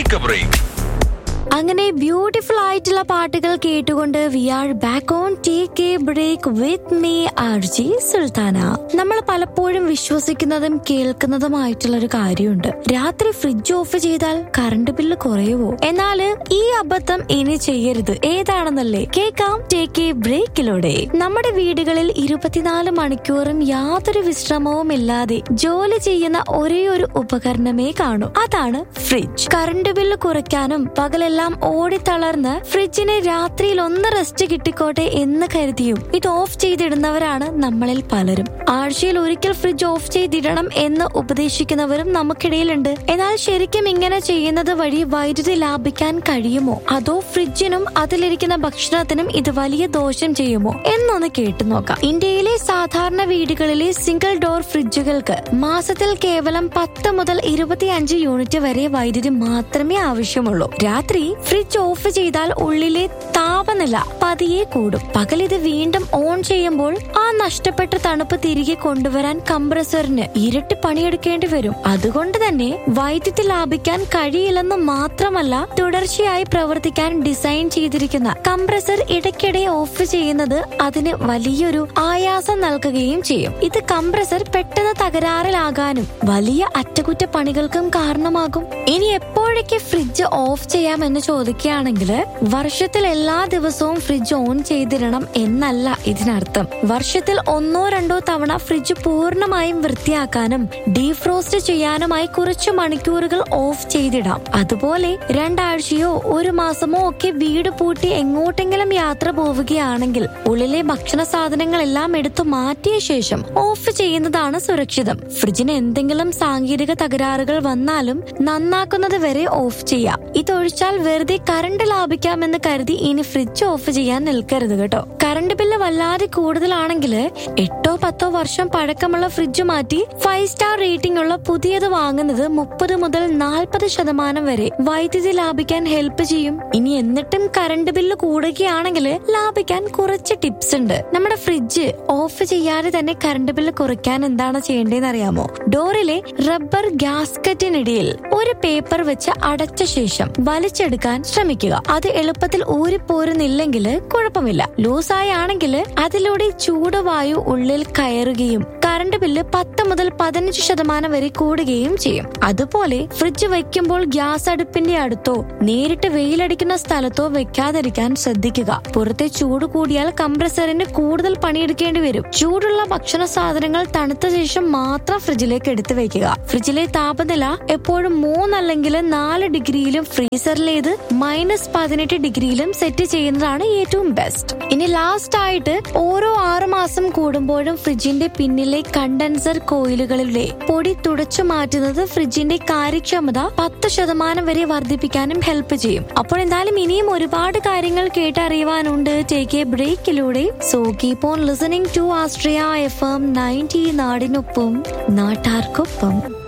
take a break അങ്ങനെ beautiful ആയിട്ടുള്ള പാട്ടുകൾ കേട്ടുകൊണ്ട് we are back on take a break with me R G Sultana നമ്മൾ പലപ്പോഴും വിശ്വസിക്കുന്നതും കേൾക്കുന്നതുമായിട്ടുള്ള ഒരു കാര്യമുണ്ട് രാത്രി ഫ്രിഡ്ജ് ഓഫ് ചെയ്താൽ കറണ്ട് ബില്ല് കുറയുവോ എന്നാല് ഈ അബദ്ധം ഇനി ചെയ്യരുത് ഏതാണെന്നല്ലേ കേൾക്കാം ടേക്ക് എ ബ്രേക്കിലൂടെ നമ്മുടെ വീടുകളിൽ ഇരുപത്തിനാല് മണിക്കൂറും യാതൊരു വിശ്രമവും ഇല്ലാതെ ജോലി ചെയ്യുന്ന ഒരേ ഒരു ഉപകരണമേ കാണൂ അതാണ് ഫ്രിഡ്ജ് കറണ്ട് ബില്ല് കുറയ്ക്കാനും പകലെല്ലാം ഓടിത്തളർന്ന് ഫ്രിഡ്ജിന് രാത്രിയിൽ ഒന്ന് റെസ്റ്റ് കിട്ടിക്കോട്ടെ എന്ന് കരുതിയും ഇത് ഓഫ് ചെയ്തിടുന്നവരാണ് നമ്മളിൽ പലരും ആഴ്ചയിൽ ഒരിക്കൽ ഫ്രിഡ്ജ് ഓഫ് ചെയ്തിടണം എന്ന് ഉപദേശിക്കുന്നവരും നമുക്കിടയിലുണ്ട് എന്നാൽ ശരിക്കും ഇങ്ങനെ ചെയ്യുന്നത് വഴി വൈദ്യുതി ലാഭിക്കാൻ കഴിയുമോ അതോ ഫ്രിഡ്ജിനും അതിലിരിക്കുന്ന ഭക്ഷണത്തിനും ഇത് വലിയ ദോഷം ചെയ്യുമോ എന്നൊന്ന് കേട്ടു നോക്കാം ഇന്ത്യയിലെ സാധാരണ വീടുകളിലെ സിംഗിൾ ഡോർ ഫ്രിഡ്ജുകൾക്ക് മാസത്തിൽ കേവലം പത്ത് മുതൽ ഇരുപത്തിയഞ്ച് യൂണിറ്റ് വരെ വൈദ്യുതി മാത്രമേ ആവശ്യമുള്ളൂ രാത്രി ഫ്രിഡ്ജ് ഓഫ് ചെയ്താൽ ഉള്ളിലെ താപനില പതിയെ കൂടും പകൽ ഇത് വീണ്ടും ഓൺ ചെയ്യുമ്പോൾ ആ നഷ്ടപ്പെട്ട തണുപ്പ് തിരികെ കൊണ്ടുവരാൻ കംപ്രസറിന് ഇരട്ടി പണിയെടുക്കേണ്ടി വരും അതുകൊണ്ട് തന്നെ വൈദ്യുതി ലാഭിക്കാൻ കഴിയില്ലെന്ന് മാത്രമല്ല തുടർച്ചയായി പ്രവർത്തിക്കാൻ ഡിസൈൻ ചെയ്തിരിക്കുന്ന കംപ്രസർ ഇടയ്ക്കിടെ ഓഫ് ചെയ്യുന്നത് അതിന് വലിയൊരു ആയാസം നൽകുകയും ചെയ്യും ഇത് കംപ്രസർ പെട്ടെന്ന് തകരാറിലാകാനും വലിയ അറ്റകുറ്റപ്പണികൾക്കും കാരണമാകും ഇനി എപ്പോഴൊക്കെ ഫ്രിഡ്ജ് ഓഫ് ചെയ്യാമെന്ന് ചോദിക്കുകയാണെങ്കിൽ വർഷത്തിൽ എല്ലാ ദിവസവും ഫ്രിഡ്ജ് ഓൺ ചെയ്തിടണം എന്നല്ല ഇതിനർത്ഥം വർഷത്തിൽ ഒന്നോ രണ്ടോ തവണ ഫ്രിഡ്ജ് പൂർണ്ണമായും വൃത്തിയാക്കാനും ഡീഫ്രോസ്റ്റ് ചെയ്യാനുമായി കുറച്ച് മണിക്കൂറുകൾ ഓഫ് ചെയ്തിടാം അതുപോലെ രണ്ടാഴ്ചയോ ഒരു മാസമോ ഒക്കെ വീട് പൂട്ടി എങ്ങോട്ടെങ്കിലും യാത്ര പോവുകയാണെങ്കിൽ ഉള്ളിലെ ഭക്ഷണ സാധനങ്ങളെല്ലാം എടുത്തു മാറ്റിയ ശേഷം ഓഫ് ചെയ്യുന്നതാണ് സുരക്ഷിതം ഫ്രിഡ്ജിന് എന്തെങ്കിലും സാങ്കേതിക തകരാറുകൾ വന്നാലും നന്നാക്കുന്നത് വരെ ഓഫ് ചെയ്യാം ഇതൊഴിച്ചാൽ വെറുതെ കറണ്ട് ലാഭിക്കാമെന്ന് കരുതി ഇനി ഫ്രിഡ്ജ് ഓഫ് ചെയ്യാൻ നിൽക്കരുത് കേട്ടോ കറണ്ട് ബില്ല് വല്ലാതെ കൂടുതലാണെങ്കിൽ എട്ടോ പത്തോ വർഷം പഴക്കമുള്ള ഫ്രിഡ്ജ് മാറ്റി ഫൈവ് സ്റ്റാർ റേറ്റിംഗ് ഉള്ള പുതിയത് വാങ്ങുന്നത് മുപ്പത് മുതൽ നാൽപ്പത് ശതമാനം വരെ വൈദ്യുതി ലാഭിക്കാൻ ഹെൽപ്പ് ചെയ്യും ഇനി എന്നിട്ടും കറണ്ട് ബില്ല് കൂടുകയാണെങ്കിൽ ലാഭിക്കാൻ കുറച്ച് ടിപ്സ് ഉണ്ട് നമ്മുടെ ഫ്രിഡ്ജ് ഓഫ് ചെയ്യാതെ തന്നെ കറണ്ട് ബില്ല് കുറയ്ക്കാൻ എന്താണ് ചെയ്യേണ്ടതെന്ന് അറിയാമോ ഡോറിലെ റബ്ബർ ഗ്യാസ്കറ്റിനിടയിൽ ഒരു പേപ്പർ വെച്ച് അടച്ച ശേഷം വലിച്ചെടുക്കാൻ ശ്രമിക്കുക അത് എളുപ്പത്തിൽ ഊരിപ്പോരുന്നില്ലെങ്കിൽ കുഴപ്പമില്ല ലൂസായി ആണെങ്കിൽ അതിലൂടെ ചൂടുവായു ഉള്ളിൽ കയറുകയും കറണ്ട് ബില്ല് പത്ത് മുതൽ പതിനഞ്ച് ശതമാനം വരെ കൂടുകയും ചെയ്യും അതുപോലെ ഫ്രിഡ്ജ് വെക്കുമ്പോൾ ഗ്യാസ് അടുപ്പിന്റെ അടുത്തോ നേരിട്ട് വെയിലടിക്കുന്ന സ്ഥലത്തോ വെക്കാതിരിക്കാൻ ശ്രദ്ധിക്കുക പുറത്തെ ചൂട് കൂടിയാൽ കംപ്രസറിന് കൂടുതൽ പണിയെടുക്കേണ്ടി വരും ചൂടുള്ള ഭക്ഷണ സാധനങ്ങൾ തണുത്ത ശേഷം മാത്രം ഫ്രിഡ്ജിലേക്ക് എടുത്തു വെക്കുക ഫ്രിഡ്ജിലെ താപനില എപ്പോഴും മൂന്നല്ലെങ്കിൽ നാല് ഡിഗ്രിയിലും ഫ്രീസറിലേത് മൈനസ് പതിനെട്ട് ഡിഗ്രിയിലും സെറ്റ് ചെയ്യുന്നതാണ് ഏറ്റവും ബെസ്റ്റ് ഇനി ലാസ്റ്റ് ആയിട്ട് ഓരോ ആറു മാസം കൂടുമ്പോഴും ഫ്രിഡ്ജിന്റെ പിന്നിലെ കണ്ടൻസർ കോയിലുകളിലെ പൊടി തുടച്ചു മാറ്റുന്നത് ഫ്രിഡ്ജിന്റെ കാര്യക്ഷമത പത്ത് ശതമാനം വരെ വർദ്ധിപ്പിക്കാനും ഹെൽപ്പ് ചെയ്യും അപ്പോൾ എന്തായാലും ഇനിയും ഒരുപാട് കാര്യങ്ങൾ കേട്ടറിയുവാനുണ്ട് ടേക്ക് എ ബ്രേക്കിലൂടെ so keep on listening to Astria F M ninety നാടിനൊപ്പം നാട്ടാർക്കൊപ്പം